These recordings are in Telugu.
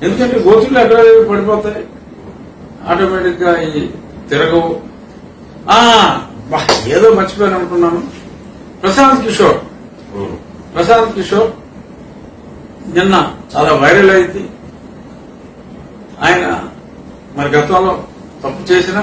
ఎందుకంటే గోతులు ఎక్కడ పడిపోతాయి ఆటోమేటిక్ గా ఈ తిరగవు ఆ, బా, ఏదో మర్చిపోయాను అనుకున్నాను ప్రశాంత్ కిషోర్ ఉమ్. ప్రశాంత్ కిషోర్ నిన్న చాలా వైరల్ అయింది ఆయన మరి గతంలో తప్పు చేసిన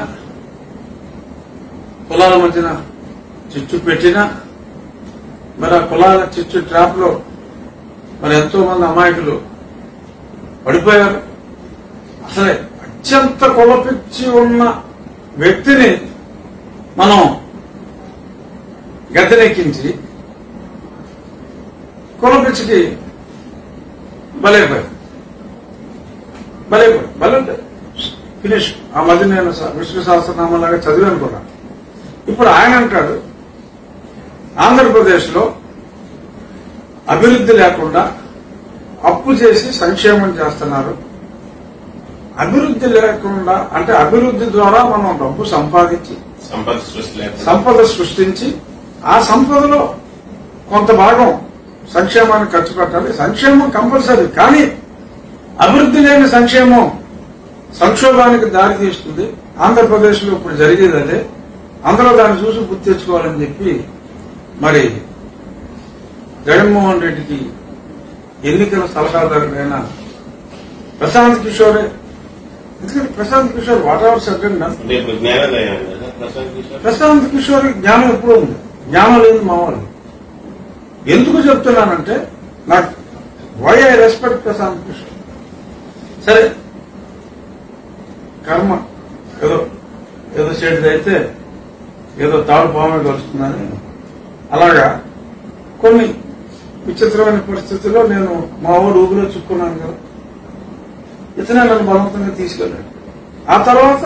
కులాల మధ్యన చిచ్చు పెట్టిన మరి ఆ కులాల చిచ్చు ట్రాప్ లో మరి ఎంతో మంది అమాయకులు పడిపోయారు అసలే అత్యంత కులపిచ్చి ఉన్న వ్యక్తిని మనం గద్దెనెక్కించి కులపిచ్చికి బలైపోయారు బలైపోయారు బలంటే ఫినిష్ ఆ మధ్య నేను స- విష్ణు సహస్రనామాలాగా చదివాను కూడా ఇప్పుడు ఆయన అంటాడు ఆంధ్రప్రదేశ్ లో అభివృద్ధి లేకుండా అప్పు చేసి సంక్షేమం చేస్తున్నారు అభివృద్ధి లేకుండా అంటే అభివృద్ధి ద్వారా మనం డబ్బు సంపాదించి సంపద సృష్టి లేకుండా సంపద సృష్టించి ఆ సంపదలో కొంత భాగం సంక్షేమానికి ఖర్చు పెట్టాలి సంక్షేమం కంపల్సరీ కానీ అభివృద్ధి లేని సంక్షేమం సంక్షోభానికి దారి తీస్తుంది ఆంధ్రప్రదేశ్ లో ఇప్పుడు జరిగేది అదే అందరూ దాన్ని చూసి గుర్తు తెచ్చుకోవాలని చెప్పి మరి జగన్మోహన్ రెడ్డికి ఎన్నికల సలహాదారుడైన ప్రశాంత్ కిషోరే ఎందుకంటే Prashant Kishor whatever second అంటే ఇప్పుడు జ్ఞానోదయం కదా ప్రశాంత్ కిషోర్ ప్రశాంత్ కిషోర్ జ్ఞానం ఎప్పుడూ ఉంది జ్ఞానం లేదు మామూలు ఎందుకు చెప్తున్నానంటే నాకు why I respect Prashant Kishor సరే కర్మ ఏదో ఏదో షేడ్ది అయితే ఏదో తాడు పామే కలుస్తుందని అలాగా కొన్ని విచిత్రమైన పరిస్థితుల్లో నేను మా ఊరు ఊపిలో చిక్కున్నాను కదా ఇతనే నన్ను బలవంతంగా తీసుకెళ్ళాడు ఆ తర్వాత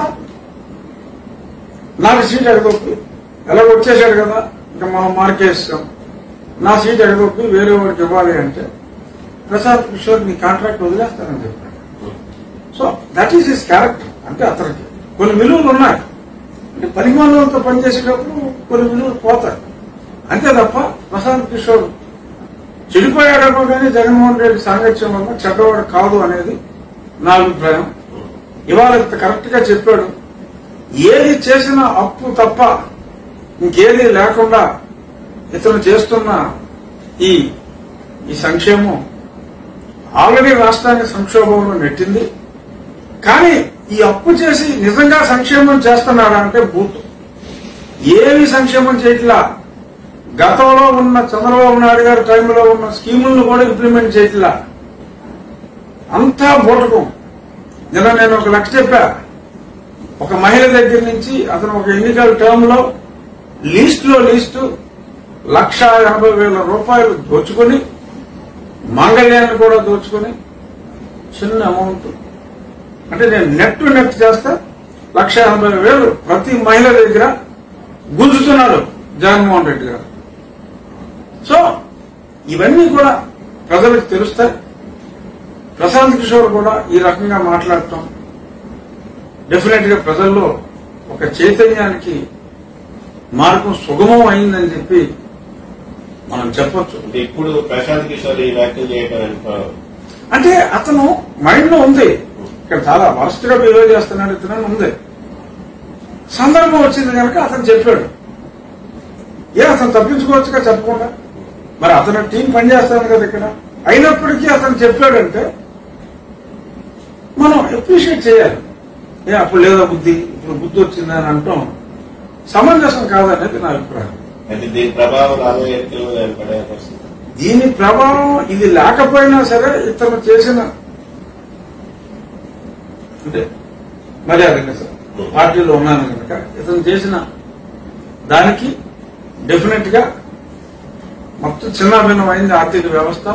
నాకు సీట్ ఎగదొప్పి ఎలాగ వచ్చేసాడు కదా ఇంకా మనం మార్కేస్తాం నా సీట్ ఎగదొప్పి వేరే వాడికి ఇవ్వాలి అంటే ప్రసాద్ కిషోర్ నీ కాంట్రాక్ట్ వదిలేస్తానని చెప్పాడు so that is his character అంటే అతనికి కొన్ని విలువలు ఉన్నాయి అంటే పరిమాణంతో పనిచేసేటప్పుడు కొన్ని విలువలు పోతాయి అంతే తప్ప ప్రశాంత్ కిషోర్ చెడిపోయాడేమో కానీ జగన్మోహన్ రెడ్డి సాంగత్యం వల్ల చెడ్డవాడు కాదు అనేది నా అభిప్రాయం ఇవాళ ఇంత కరెక్ట్ గా చెప్పాడు ఏది చేసినా అప్పు తప్ప ఇంకేది లేకుండా ఇతను చేస్తున్న ఈ ఈ సంక్షేమం ఆల్రెడీ రాష్ట్రాన్ని సంక్షోభంలో నెట్టింది కానీ ఈ అప్పు చేసి నిజంగా సంక్షేమం చేస్తున్నాడా అంటే బూత్ ఏమి సంక్షేమం చేయట్లా గతంలో ఉన్న చంద్రబాబు నాయుడు గారి టైంలో ఉన్న స్కీములను కూడా ఇంప్లిమెంట్ చేయట్లా అంతా బూటకం నిన్న నేను ఒక లక్ష చెప్పా ఒక మహిళ దగ్గర నుంచి అతను ఒక ఎన్నికల టర్మ్ లో లీస్ట్ లో లీస్టు లక్ష ఎనభై వేల రూపాయలు దోచుకొని మంగళ్యాన్ని కూడా దోచుకొని చిన్న అమౌంట్ అంటే నేను నెట్ టు నెట్ చేస్తే లక్ష ఎనభై వేలు ప్రతి మహిళ దగ్గర గుంజుతున్నారు జగన్మోహన్ రెడ్డి గారు సో ఇవన్నీ కూడా ప్రజలకు తెలుస్తాయి ప్రశాంత్ కిషోర్ కూడా ఈ రకంగా మాట్లాడటం డెఫినెట్ గా ప్రజల్లో ఒక చైతన్యానికి మార్గం సుగమం అయిందని చెప్పి మనం చెప్పొచ్చు అంటే ఇప్పుడు ప్రశాంత్ కిషోర్ ఈ వ్యాఖ్యలు చేయడం వెనుక అంటే అతను మైండ్ లో ఉంది ఇక్కడ చాలా వరస్ట్ గా బిహేవ్ చేస్తున్నాడు ఇతను ఉంది సందర్భం వచ్చింది కనుక అతను చెప్పాడు ఏ అతను తప్పించుకోవచ్చుగా చెప్పకుండా మరి అతను టీం పనిచేస్తాను కదా ఇక్కడ అయినప్పటికీ అతను చెప్పాడంటే మనం అప్రిషియేట్ చేయాలి ఏ అప్పుడు లేదా బుద్ధి ఇప్పుడు బుద్ధి వచ్చింది అని అంటాం సమంజసం కాదనేది నా అభిప్రాయం అంటే దీని ప్రభావం రాబోయే ఎన్నికల మీద ఆయన పడే పరిస్థితి దీని ప్రభావం ఇది లేకపోయినా సరే ఇతను చేసిన అంటే మర్యాదగా సార్ పార్టీలో ఉన్నాను కనుక ఇతను చేసిన దానికి డెఫినెట్ గా మొత్తం చిన్నాభిన్నమైంది ఆర్థిక వ్యవస్థ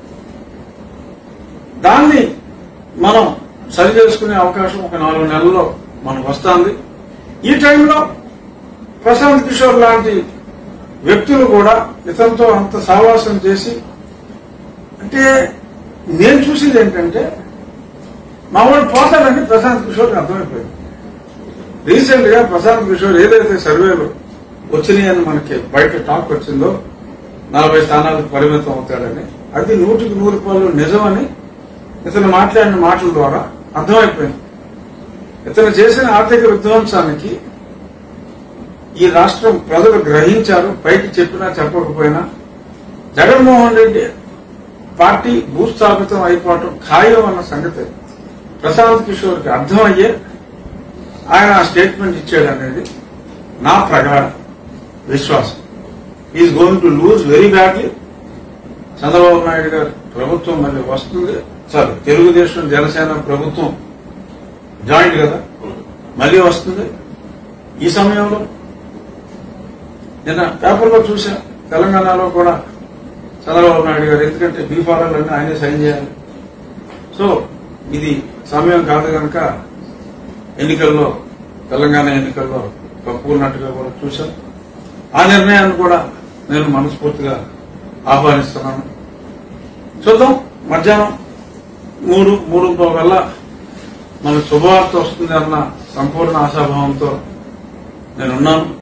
దాన్ని మనం సరి చేసుకునే అవకాశం ఒక నాలుగు నెలల్లో మనకు వస్తుంది ఈ టైంలో ప్రశాంత్ కిషోర్ లాంటి వ్యక్తులు కూడా ఇతనితో అంత సావాసం చేసి అంటే నేను చూసేది ఏంటంటే మా వాడు పోతాడని ప్రశాంత్ కిషోర్కి అర్థమైపోయింది రీసెంట్ గా ప్రశాంత్ కిషోర్ ఏదైతే సర్వేలు వచ్చినాయని మనకి బయట టాక్ వచ్చిందో నలభై స్థానాలకు పరిమితం అవుతాడని అది నూటికి నూరు రూపాయలు నిజమని ఇతను మాట్లాడిన మాటల ద్వారా అర్థమైపోయింది ఇతను చేసిన ఆర్థిక విధ్వంసానికి ఈ రాష్ట్రం ప్రజలు గ్రహించారు పైకి చెప్పినా చెప్పకపోయినా జగన్మోహన్ రెడ్డి పార్టీ భూస్థాపితం అయిపోవటం ఖాయం అన్న సంగతి ప్రశాంత్ కిషోర్ కి అర్థమయ్యే ఆయన ఆ స్టేట్మెంట్ ఇచ్చాడు అనేది నా ప్రగాఢ విశ్వాసం is going to lose very badly Chandrababu Naidu గారు ప్రభుత్వం మళ్ళీ వస్తుంది సారీ తెలుగుదేశం జనసేన ప్రభుత్వం జాయింట్ కదా మళ్ళీ వస్తుంది ఈ సమయంలో నిన్న పేపర్లో చూసా తెలంగాణలో కూడా చంద్రబాబు నాయుడు గారు ఎందుకంటే బీఫారాలన్నీ ఆయనే సైన్ చేయాలి సో ఇది సమయం కాదు కనుక ఎన్నికల్లో తెలంగాణ ఎన్నికల్లో తప్పుకున్నట్టుగా కూడా చూశాను ఆ నిర్ణయాన్ని కూడా నేను మనస్ఫూర్తిగా ఆహ్వానిస్తున్నాను చూద్దాం మధ్యాహ్నం మూడు మూడు వల్ల మనకు శుభవార్త వస్తుంది అన్న సంపూర్ణ ఆశాభావంతో నేనున్నాను